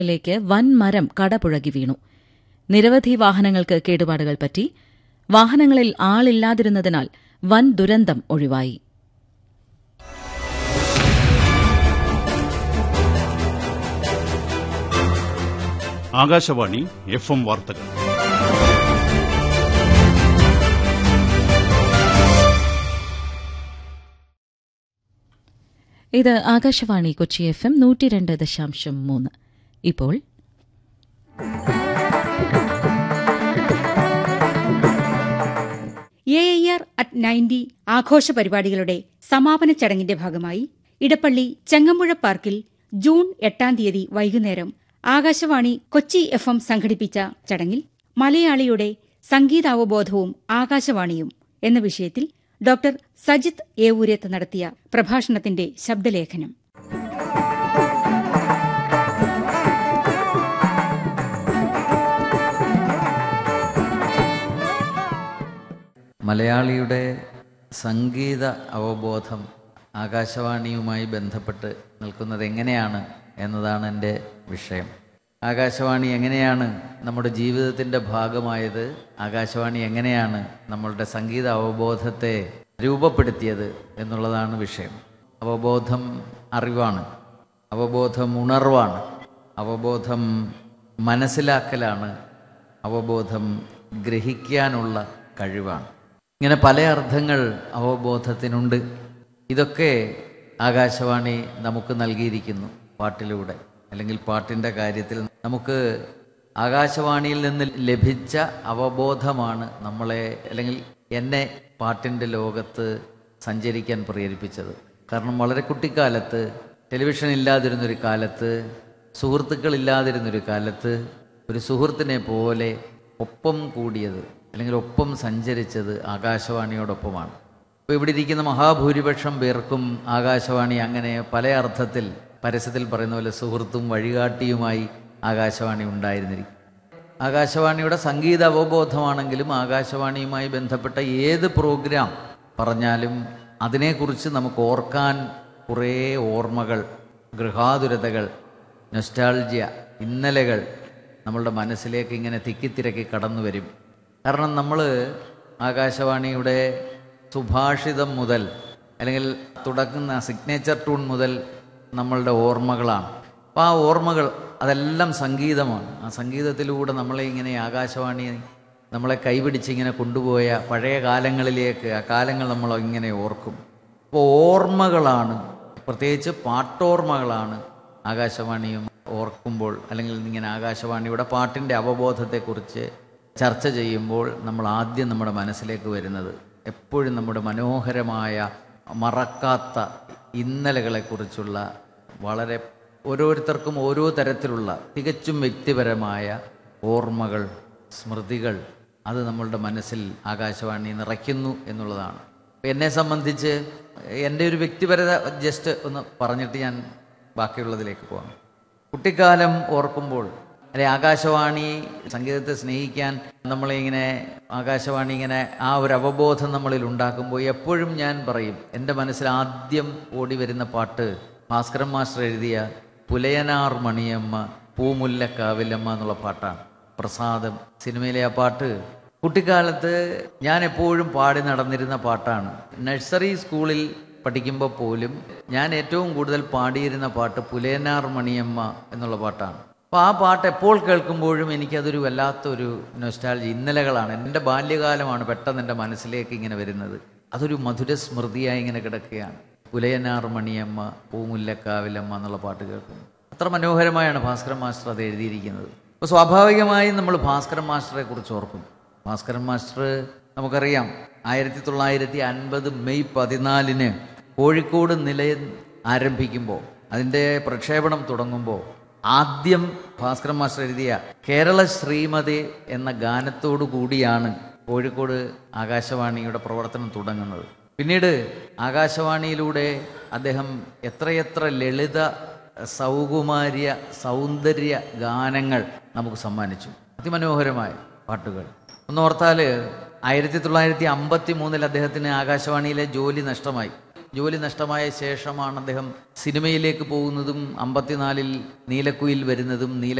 ലേക്ക് വൻ മരം കടപുഴകി വീണു നിരവധി വാഹനങ്ങൾക്ക് കേടുപാടുകൾ പറ്റി വാഹനങ്ങളിൽ ആളില്ലാതിരുന്നതിനാൽ വൻ ദുരന്തം ഒഴിവായി ആകാശവാണി എഫ് എം വാർത്തകൾ ഇത് ആകാശവാണി കൊച്ചി എഫ് എം നൂറ്റിരണ്ട് ദശാംശം മൂന്ന് ഇപ്പോൾ A I R at ninety ആഘോഷ പരിപാടികളുടെ സമാപന ചടങ്ങിന്റെ ഭാഗമായി ഇടപ്പള്ളി ചെങ്ങമ്പുഴ പാർക്കിൽ ജൂൺ എട്ടാം തീയതി വൈകുന്നേരം ആകാശവാണി കൊച്ചി എഫ് എം സംഘടിപ്പിച്ച ചടങ്ങിൽ മലയാളിയുടെ സംഗീതാവബോധവും ആകാശവാണിയും എന്ന വിഷയത്തിൽ ഡോക്ടർ സജിത് ഏവൂരത്ത് നടത്തിയ പ്രഭാഷണത്തിന്റെ ശബ്ദലേഖനം മലയാളിയുടെ സംഗീത അവബോധം ആകാശവാണിയുമായി ബന്ധപ്പെട്ട് നിൽക്കുന്നത് എങ്ങനെയാണ് എന്നതാണ് എൻ്റെ വിഷയം ആകാശവാണി എങ്ങനെയാണ് നമ്മുടെ ജീവിതത്തിൻ്റെ ഭാഗമായത് ആകാശവാണി എങ്ങനെയാണ് നമ്മളുടെ സംഗീത അവബോധത്തെ രൂപപ്പെടുത്തിയത് എന്നുള്ളതാണ് വിഷയം അവബോധം അറിവാണ് അവബോധം ഉണർവാണ് അവബോധം മനസ്സിലാക്കലാണ് അവബോധം ഗ്രഹിക്കാനുള്ള കഴിവാണ് ഇങ്ങനെ പല അർത്ഥങ്ങൾ അവബോധത്തിനുണ്ട് ഇതൊക്കെ ആകാശവാണി നമുക്ക് നൽകിയിരിക്കുന്നു പാട്ടിലൂടെ അല്ലെങ്കിൽ പാട്ടിൻ്റെ കാര്യത്തിൽ നമുക്ക് ആകാശവാണിയിൽ നിന്ന് ലഭിച്ച അവബോധമാണ് നമ്മളെ അല്ലെങ്കിൽ എന്നെ പാട്ടിൻ്റെ ലോകത്ത് സഞ്ചരിക്കാൻ പ്രേരിപ്പിച്ചത് കാരണം വളരെ കുട്ടിക്കാലത്ത് ടെലിവിഷൻ ഇല്ലാതിരുന്നൊരു കാലത്ത് സുഹൃത്തുക്കളില്ലാതിരുന്നൊരു കാലത്ത് ഒരു സുഹൃത്തിനെ പോലെ ഒപ്പം കൂടിയത് അല്ലെങ്കിൽ ഒപ്പം സഞ്ചരിച്ചത് ആകാശവാണിയോടൊപ്പമാണ് ഇപ്പോൾ ഇവിടെ ഇരിക്കുന്ന മഹാഭൂരിപക്ഷം പേർക്കും ആകാശവാണി അങ്ങനെ പല അർത്ഥത്തിൽ പരസ്യത്തിൽ പറയുന്ന പോലെ സുഹൃത്തും വഴികാട്ടിയുമായി ആകാശവാണി ഉണ്ടായിരുന്നിരിക്കും ആകാശവാണിയുടെ സംഗീത അവബോധമാണെങ്കിലും ആകാശവാണിയുമായി ബന്ധപ്പെട്ട ഏത് പ്രോഗ്രാം പറഞ്ഞാലും അതിനെക്കുറിച്ച് നമുക്ക് ഓർക്കാൻ കുറേ ഓർമ്മകൾ ഗൃഹാതുരതകൾ നൊസ്റ്റാൾജിയ ഇന്നലകൾ നമ്മളുടെ മനസ്സിലേക്ക് ഇങ്ങനെ തിക്കിത്തിരക്കി കടന്നു വരും കാരണം നമ്മൾ ആകാശവാണിയുടെ സുഭാഷിതം മുതൽ അല്ലെങ്കിൽ തുടങ്ങുന്ന സിഗ്നേച്ചർ ട്യൂൺ മുതൽ നമ്മളുടെ ഓർമ്മകളാണ് അപ്പോൾ ആ ഓർമ്മകൾ അതെല്ലാം സംഗീതമാണ് ആ സംഗീതത്തിലൂടെ നമ്മളെ ഇങ്ങനെ ആകാശവാണി നമ്മളെ കൈപിടിച്ച് ഇങ്ങനെ കൊണ്ടുപോയ പഴയ കാലങ്ങളിലേക്ക് ആ കാലങ്ങൾ നമ്മൾ ഇങ്ങനെ ഓർക്കും അപ്പോൾ ഓർമ്മകളാണ് പ്രത്യേകിച്ച് പാട്ടോർമ്മകളാണ് ആകാശവാണിയും ഓർക്കുമ്പോൾ അല്ലെങ്കിൽ ഇങ്ങനെ ആകാശവാണിയുടെ പാട്ടിൻ്റെ അവബോധത്തെക്കുറിച്ച് ചർച്ച ചെയ്യുമ്പോൾ നമ്മൾ ആദ്യം നമ്മുടെ മനസ്സിലേക്ക് വരുന്നത് എപ്പോഴും നമ്മുടെ മനോഹരമായ മറക്കാത്ത ഇന്നലകളെക്കുറിച്ചുള്ള വളരെ ഓരോരുത്തർക്കും ഓരോ തരത്തിലുള്ള തികച്ചും വ്യക്തിപരമായ ഓർമ്മകൾ സ്മൃതികൾ അത് നമ്മളുടെ മനസ്സിൽ ആകാശവാണി നിറയ്ക്കുന്നു എന്നുള്ളതാണ് എന്നെ സംബന്ധിച്ച് എൻ്റെ ഒരു വ്യക്തിപരത ജസ്റ്റ് ഒന്ന് പറഞ്ഞിട്ട് ഞാൻ ബാക്കിയുള്ളതിലേക്ക് പോകാം കുട്ടിക്കാലം ഓർക്കുമ്പോൾ അല്ലെ ആകാശവാണി സംഗീതത്തെ സ്നേഹിക്കാൻ നമ്മളിങ്ങനെ ആകാശവാണി ഇങ്ങനെ ആ ഒരു അവബോധം നമ്മളിൽ ഉണ്ടാക്കുമ്പോൾ എപ്പോഴും ഞാൻ പറയും എൻ്റെ മനസ്സിൽ ആദ്യം ഓടി വരുന്ന പാട്ട് ഭാസ്കരൻ മാസ്റ്റർ എഴുതിയ പുലയനാർ മണിയമ്മ പൂമുല്ല കാവിലമ്മ എന്നുള്ള പാട്ടാണ് പ്രസാദം സിനിമയിലെ ആ പാട്ട് കുട്ടിക്കാലത്ത് ഞാൻ എപ്പോഴും പാടി നടന്നിരുന്ന പാട്ടാണ് നഴ്സറി സ്കൂളിൽ പഠിക്കുമ്പോൾ പോലും ഞാൻ ഏറ്റവും കൂടുതൽ പാടിയിരുന്ന പാട്ട് പുലേനാർ മണിയമ്മ എന്നുള്ള പാട്ടാണ് അപ്പോൾ ആ പാട്ട് എപ്പോൾ കേൾക്കുമ്പോഴും എനിക്കതൊരു വല്ലാത്തൊരു നൊസ്റ്റാൾജി ഇന്നലകളാണ് എൻ്റെ ബാല്യകാലമാണ് പെട്ടെന്ന് എൻ്റെ മനസ്സിലേക്ക് ഇങ്ങനെ വരുന്നത് അതൊരു മധുര സ്മൃതിയായി ഇങ്ങനെ കിടക്കുകയാണ് പുലയനാർ മണിയമ്മ പൂമുല്ലക്കാവിലമ്മ എന്നുള്ള പാട്ട് കേൾക്കുന്നു അത്ര മനോഹരമായാണ് ഭാസ്കരൻ മാസ്റ്റർ അത് എഴുതിയിരിക്കുന്നത് അപ്പോൾ സ്വാഭാവികമായും നമ്മൾ ഭാസ്കരൻ മാസ്റ്ററെ കുറിച്ച് ഓർക്കും ഭാസ്കരൻ മാസ്റ്റർ നമുക്കറിയാം ആയിരത്തി തൊള്ളായിരത്തി അൻപത് മെയ് പതിനാലിന് കോഴിക്കോട് നിലയം ആരംഭിക്കുമ്പോൾ അതിൻ്റെ പ്രക്ഷേപണം തുടങ്ങുമ്പോൾ ആദ്യം ഭാസ്കരൻ മാസ്റ്റർ എഴുതിയ കേരള ശ്രീമതി എന്ന ഗാനത്തോടു കൂടിയാണ് കോഴിക്കോട് ആകാശവാണിയുടെ പ്രവർത്തനം തുടങ്ങുന്നത് പിന്നീട് ആകാശവാണിയിലൂടെ അദ്ദേഹം എത്രയെത്ര ലളിത സൗകുമാര്യ സൗന്ദര്യ ഗാനങ്ങൾ നമുക്ക് സമ്മാനിച്ചു അതിമനോഹരമായ പാട്ടുകൾ ഒന്നോർത്താൽ ആയിരത്തി തൊള്ളായിരത്തി അമ്പത്തി മൂന്നിൽ അദ്ദേഹത്തിന് ആകാശവാണിയിലെ ജോലി നഷ്ടമായി ജോലി നഷ്ടമായ ശേഷമാണ് അദ്ദേഹം സിനിമയിലേക്ക് പോകുന്നതും അമ്പത്തിനാലിൽ നീലക്കുയിൽ വരുന്നതും നീല